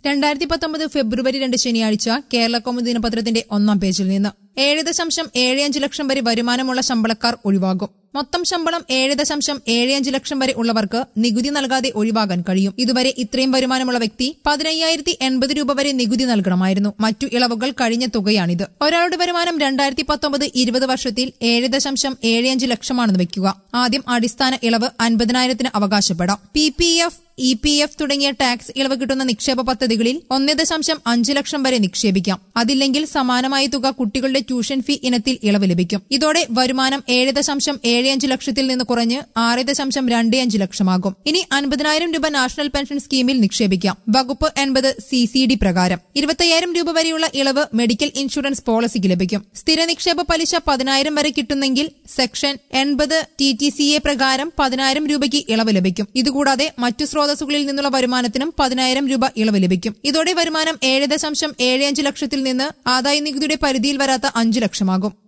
രണ്ടായിരത്തി പത്തൊമ്പത് ഫെബ്രുവരി രണ്ട് ശനിയാഴ്ച കേരള കൗമുദി ദിനപത്രത്തിന്റെ ഒന്നാം പേജിൽ നിന്ന് ഏഴ് ദശാംശം ഏഴ് അഞ്ച് ലക്ഷം വരെ വരുമാനമുള്ള ശമ്പളക്കാർ ഒഴിവാകും മൊത്തം ശമ്പളം ഏഴ് ദശാംശം ഏഴ് അഞ്ച് ലക്ഷം വരെ ഉള്ളവർക്ക് നികുതി നൽകാതെ ഒഴിവാകാൻ കഴിയും ഇതുവരെ ഇത്രയും വരുമാനമുള്ള വ്യക്തി പതിനയ്യായിരത്തി എൺപത് രൂപ വരെ നികുതി നൽകണമായിരുന്നു മറ്റു ഇളവുകൾ കഴിഞ്ഞ തുകയാണിത് ഒരാളുടെ വരുമാനം രണ്ടായിരത്തി പത്തൊമ്പത് ഇരുപത് വർഷത്തിൽ ഏഴ് ദശാംശം ഏഴ് അഞ്ച് ലക്ഷമാണെന്ന് വെക്കുക ആദ്യം അടിസ്ഥാന ഇളവ് അൻപതിനായിരത്തിന് അവകാശപ്പെടാം P P F E P F തുടങ്ങിയ ടാക്സ് ഇളവ് കിട്ടുന്ന നിക്ഷേപ പദ്ധതികളിൽ ഒന്ന് ദശാംശം അഞ്ച് ലക്ഷം വരെ നിക്ഷേപിക്കാം അതില്ലെങ്കിൽ സമാനമായ തുക കുട്ടികളുടെ ട്യൂഷൻ ഫീ ഇനത്തിൽ ഇളവ് ലഭിക്കും ഇതോടെ വരുമാനം ഏഴ് ദശാംശം ഏഴ് അഞ്ച് ലക്ഷത്തിൽ നിന്ന് കുറഞ്ഞ് ആറ് ദശാംശം രണ്ട് അഞ്ച് ലക്ഷമാകും ഇനി അൻപതിനായിരം രൂപ നാഷണൽ പെൻഷൻ സ്കീമിൽ നിക്ഷേപിക്കാം വകുപ്പ് എൺപത് സി സി ഡി പ്രകാരം ഇരുപത്തയ്യായിരം രൂപ വരെയുള്ള ഇളവ് മെഡിക്കൽ ഇൻഷുറൻസ് പോളിസിക്ക് ലഭിക്കും സ്ഥിര നിക്ഷേപ പലിശ പതിനായിരം വരെ കിട്ടുന്നെങ്കിൽ സെക്ഷൻ എൺപത് ടി ടി സി എ പ്രകാരം പതിനായിരം രൂപയ്ക്ക് ഇളവ് ലഭിക്കും ഇതുകൂടാതെ മറ്റു സ്രോതസ്സുകളിൽ നിന്നുള്ള വരുമാനത്തിനും പതിനായിരം രൂപ ഇളവ് ലഭിക്കും ഇതോടെ വരുമാനം ഏഴ് ദശാംശം ഏഴ് അഞ്ച് ലക്ഷത്തിൽ നിന്ന് ആദായ നികുതിയുടെ പരിധിയിൽ വരാത്ത അഞ്ചു ലക്ഷമാകും